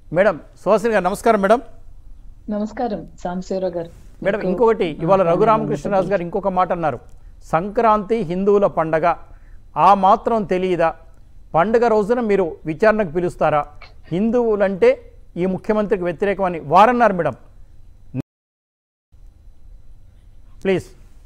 Madam Suhasini గారు నమస్కారం madam నమస్కారం సాంబశివరావు గారు మేడం ఇంకొకటి ఇవాళ రఘురామకృష్ణరాజు గారు ఇంకొక మాట అన్నారు సంక్రాంతి హిందువుల పండగ ఆ మాత్రం తెలియదా పండగ రోజున మీరు విచారణకు పిలుస్తారా హిందువులంటే ఈ ముఖ్యమంత్రికి వ్యతిరేకమని వారన్నారు మేడం ప్లీజ్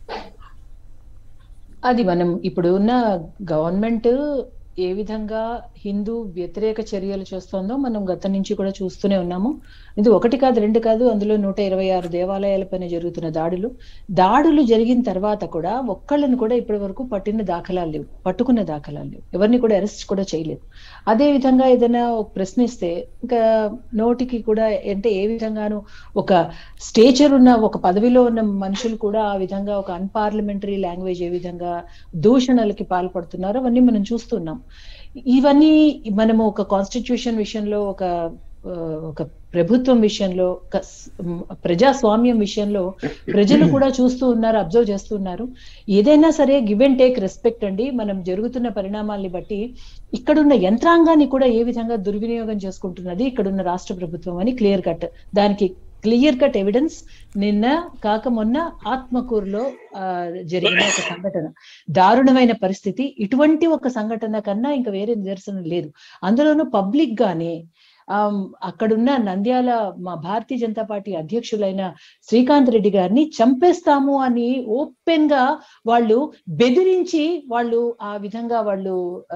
అది మనం ఇప్పుడు ఉన్న గవర్నమెంట్ ఏ విధంగా హిందూ వ్యతిరేక చర్యలు చేస్తోందో మనం గత నుంచి కూడా చూస్తూనే ఉన్నాము ఇది ఒకటి కాదు రెండు కాదు అందులో నూట ఇరవై ఆరు దేవాలయాలపైన జరుగుతున్న దాడులు దాడులు జరిగిన తర్వాత కూడా ఒక్కళ్ళని కూడా ఇప్పటి వరకు పట్టిన దాఖలాలు లేవు పట్టుకున్న దాఖలాలు లేవు ఎవరిని కూడా అరెస్ట్ కూడా చేయలేదు అదే విధంగా ఏదైనా ఒక ప్రశ్నిస్తే ఇంకా నోటికి కూడా అంటే ఏ విధంగాను ఒక స్టేచర్ ఉన్న ఒక పదవిలో ఉన్న మనుషులు కూడా ఆ విధంగా ఒక అన్పార్లమెంటరీ లాంగ్వేజ్ ఏ విధంగా దూషణలకి పాల్పడుతున్నారో అవన్నీ మనం చూస్తున్నాం ఇవన్నీ మనము ఒక కాన్స్టిట్యూషన్ విషయంలో ఒక ఆ, ఒక ప్రభుత్వం విషయంలో ఒక స్- మ్, ప్రజాస్వామ్యం విషయంలో ప్రజలు కూడా చూస్తూ ఉన్నారు అబ్జర్వ్ చేస్తూ ఉన్నారు ఏదైనా సరే గివ్ అండ్ టేక్ రెస్పెక్ట్ అండి మనం జరుగుతున్న పరిణామాల్ని బట్టి ఇక్కడున్న యంత్రాంగాన్ని కూడా ఏ విధంగా దుర్వినియోగం చేసుకుంటున్నది ఇక్కడున్న రాష్ట్ర ప్రభుత్వం అని క్లియర్ కట్ దానికి క్లియర్ కట్ ఎవిడెన్స్ నిన్న కాక మొన్న ఆత్మకూరులో ఆ, జరిగిన ఒక సంఘటన దారుణమైన పరిస్థితి ఇటువంటి ఒక సంఘటన కన్నా ఇంకా వేరే నిదర్శనం లేదు అందులోనూ పబ్లిక్ గానే ఆమ్, అక్కడున్న నంద్యాల మా భారతీయ జనతా పార్టీ అధ్యక్షులైన శ్రీకాంత్ రెడ్డి గారిని చంపేస్తాము అని ఓపెన్ గా వాళ్ళు బెదిరించి వాళ్ళు ఆ విధంగా వాళ్ళు ఆ,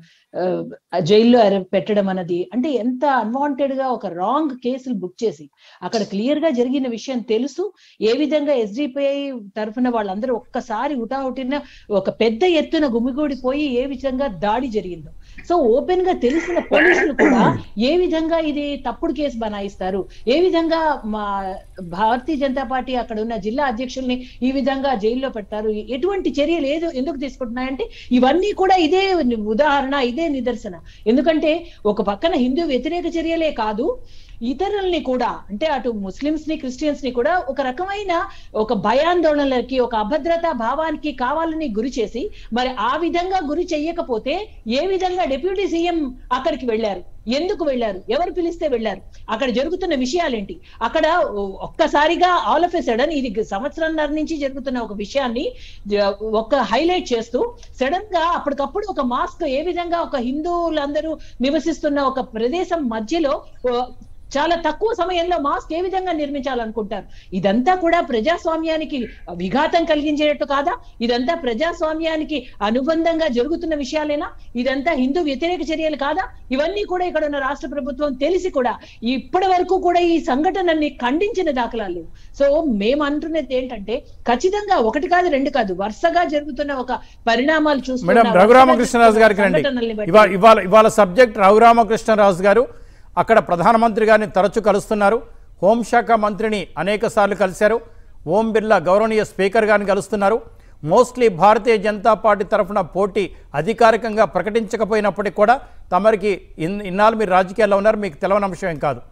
ఆ, జైల్లో అరె- పెట్టడం అన్నది అంటే ఎంత అన్వాంటెడ్ గా ఒక రాంగ్ కేసులు బుక్ చేసి అక్కడ క్లియర్ గా జరిగిన విషయం తెలుసు ఏ విధంగా ఎస్డిపిఐ తరఫున వాళ్ళందరూ ఒక్కసారి హుటాహుటిన ఒక పెద్ద ఎత్తున గుమిగూడిపోయి ఏ విధంగా దాడి జరిగిందో సో ఓపెన్ గా తెలిసిన పోలీసులు కూడా ఏ విధంగా ఇది తప్పుడు కేసు బనాయిస్తారు ఏ విధంగా మా భారతీయ జనతా పార్టీ అక్కడ ఉన్న జిల్లా అధ్యక్షుల్ని ఈ విధంగా జైల్లో పెడతారు ఎటువంటి చర్యలు ఏదో ఎందుకు తీసుకుంటున్నాయంటే ఇవన్నీ కూడా ఇదే ఉదాహరణ ఇదే నిదర్శన ఎందుకంటే ఒక పక్కన హిందూ వ్యతిరేక చర్యలే కాదు ఇతరుల్ని కూడా అంటే అటు ముస్లిమ్స్ ని క్రిస్టియన్స్ ని కూడా ఒక రకమైన ఒక భయాందోళనలకి ఒక అభద్రతా భావానికి కావాలని గురి చేసి మరి ఆ విధంగా గురి చెయ్యకపోతే ఏ విధంగా డిప్యూటీ సీఎం అక్కడికి వెళ్ళారు ఎందుకు వెళ్ళారు ఎవరు పిలిస్తే వెళ్ళారు అక్కడ జరుగుతున్న విషయాలేంటి అక్కడ ఒక్కసారిగా ఆల్ ఆఫ్ ఎ సడన్ ఇది సంవత్సరంన్నర నుంచి జరుగుతున్న ఒక విషయాన్ని జ- ఒక హైలైట్ చేస్తూ సడన్ గా అప్పటికప్పుడు ఒక మాస్క్ ఏ విధంగా ఒక హిందువులందరూ నివసిస్తున్న ఒక ప్రదేశం మధ్యలో ఓ, చాలా తక్కువ సమయంలో మాస్క్ ఏ విధంగా నిర్మించాలనుకుంటారు ఇదంతా కూడా ప్రజాస్వామ్యానికి విఘాతం కలిగించేటట్టు కాదా ఇదంతా ప్రజాస్వామ్యానికి అనుబంధంగా జరుగుతున్న విషయాలేనా ఇదంతా హిందూ వ్యతిరేక చర్యలు కాదా ఇవన్నీ కూడా ఇక్కడ ఉన్న రాష్ట్ర ప్రభుత్వం తెలిసి కూడా ఇప్పటి వరకు కూడా ఈ సంఘటనని ఖండించిన దాఖలాలు లేవు సో మేము అంటున్నది ఏంటంటే ఖచ్చితంగా ఒకటి కాదు రెండు కాదు వరుసగా జరుగుతున్న ఒక పరిణామాలు చూస్తున్న మేడం వరుసగా రఘురామకృష్ణరాజు గారికి రండి సంఘటనల్ని బట్టి- ఇవాళ ఇవాళ ఇవాళ సబ్జెక్ట్ రఘురామకృష్ణరాజు గారు అక్కడ ప్రధానమంత్రి గారిని తరచూ కలుస్తున్నారు హోంశాఖ మంత్రిని అనేక సార్లు కలిశారు ఓం బిర్లా గౌరవనీయ స్పీకర్ గారిని కలుస్తున్నారు మోస్ట్లీ భారతీయ జనతా పార్టీ తరఫున పోటీ అధికారికంగా ప్రకటించకపోయినప్పటికీ కూడా తమరికి ఇన్ ఇన్నాళ్ళు మీరు రాజకీయాల్లో ఉన్నారు మీకు తెలవని అంశం ఏం కాదు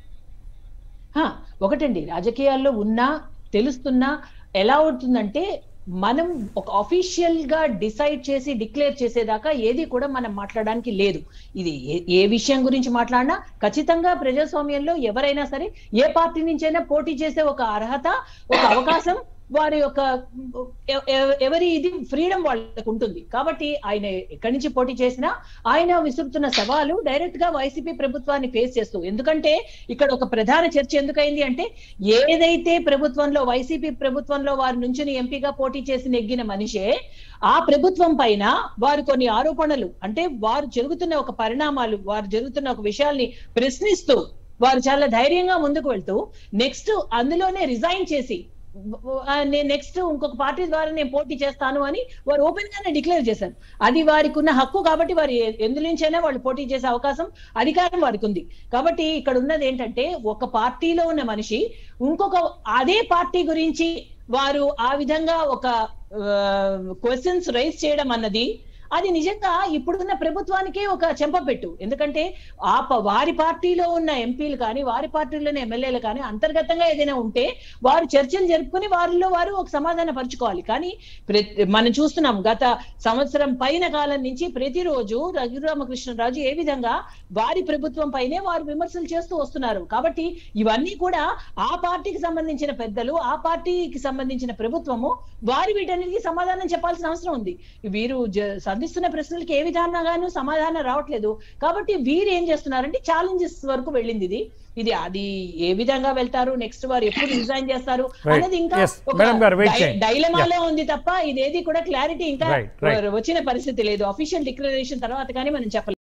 హా, ఒకటండి రాజకీయాల్లో ఉన్నా తెలుస్తున్నా ఎలా అవుతుందంటే మనం ఒక అఫీషియల్ గా డిసైడ్ చేసి డిక్లేర్ చేసేదాకా ఏది కూడా మనం మాట్లాడడానికి లేదు ఇది ఏ- ఏ విషయం గురించి మాట్లాడినా ఖచ్చితంగా ప్రజాస్వామ్యంలో ఎవరైనా సరే ఏ పార్టీ నుంచైనా పోటీ చేసే ఒక అర్హత ఒక అవకాశం వారి యొక్క ఎ- ఎ- ఎవరి ఇది ఫ్రీడమ్ వాళ్ళకు ఉంటుంది కాబట్టి ఆయన ఎక్కడి నుంచి పోటీ చేసినా ఆయన విసురుతున్న సవాలు డైరెక్ట్ గా వైసీపీ ప్రభుత్వాన్ని ఫేస్ చేస్తూ ఎందుకంటే ఇక్కడ ఒక ప్రధాన చర్చ ఎందుకైంది అంటే ఏదైతే ప్రభుత్వంలో వైసీపీ ప్రభుత్వంలో వారి నుంచి ఎంపీగా పోటీ చేసి నెగ్గిన మనిషే ఆ ప్రభుత్వం పైన వారు కొన్ని ఆరోపణలు అంటే వారు జరుగుతున్న ఒక పరిణామాలు వారు జరుగుతున్న ఒక విషయాల్ని ప్రశ్నిస్తూ వారు చాలా ధైర్యంగా ముందుకు వెళ్తూ నెక్స్ట్ అందులోనే రిజైన్ చేసి ఆ, నేను నెక్స్ట్ ఇంకొక పార్టీ ద్వారా నేను పోటీ చేస్తాను అని వారు ఓపెన్ గానే డిక్లేర్ చేశారు అది వారికి ఉన్న హక్కు కాబట్టి వారు ఎ- ఎందు నుంచైనా వాళ్ళు పోటీ చేసే అవకాశం అధికారం వారికి ఉంది కాబట్టి ఇక్కడ ఉన్నది ఏంటంటే ఒక పార్టీలో ఉన్న మనిషి ఇంకొక అదే పార్టీ గురించి వారు ఆ విధంగా ఒక క్వశ్చన్స్ రైజ్ చేయడం అన్నది అది నిజంగా ఇప్పుడున్న ప్రభుత్వానికే ఒక చెంపపెట్టు ఎందుకంటే ఆ ప- వారి పార్టీలో ఉన్న ఎంపీలు కానీ వారి పార్టీలోని ఎమ్మెల్యేలు కానీ అంతర్గతంగా ఏదైనా ఉంటే వారు చర్చలు జరుపుకొని వారిలో వారు ఒక సమాధాన పరుచుకోవాలి కానీ ప్రతి- మనం చూస్తున్నాం గత సంవత్సరం పైన కాలం నుంచి ప్రతిరోజు రఘురామకృష్ణరాజు ఏ విధంగా వారి ప్రభుత్వం పైనే వారు విమర్శలు చేస్తూ వస్తున్నారు కాబట్టి ఇవన్నీ కూడా ఆ పార్టీకి సంబంధించిన పెద్దలు ఆ పార్టీకి సంబంధించిన ప్రభుత్వము వారి వీటన్నిటికీ సమాధానం చెప్పాల్సిన అవసరం ఉంది వీరు జ- సంధిస్తున్న ప్రశ్నలకి ఏ విధానంగానూ సమాధానం రావట్లేదు కాబట్టి వీరు ఏం చేస్తున్నారంటే ఛాలెంజెస్ వరకు వెళ్ళింది ఇది ఇది అది ఏ విధంగా వెళ్తారు నెక్స్ట్ వారు ఎప్పుడు రిజైన్ చేస్తారు Right. అనేది ఇంకా Yes. Madam గారు, wait చేయండి. డైలమాలో ఉంది తప్ప ఇదేది కూడా క్లారిటీ ఇంకా Right, right. వచ్చిన పరిస్థితి లేదు అఫీషియల్ డిక్లరేషన్ తర్వాత కానీ మనం చెప్పలేం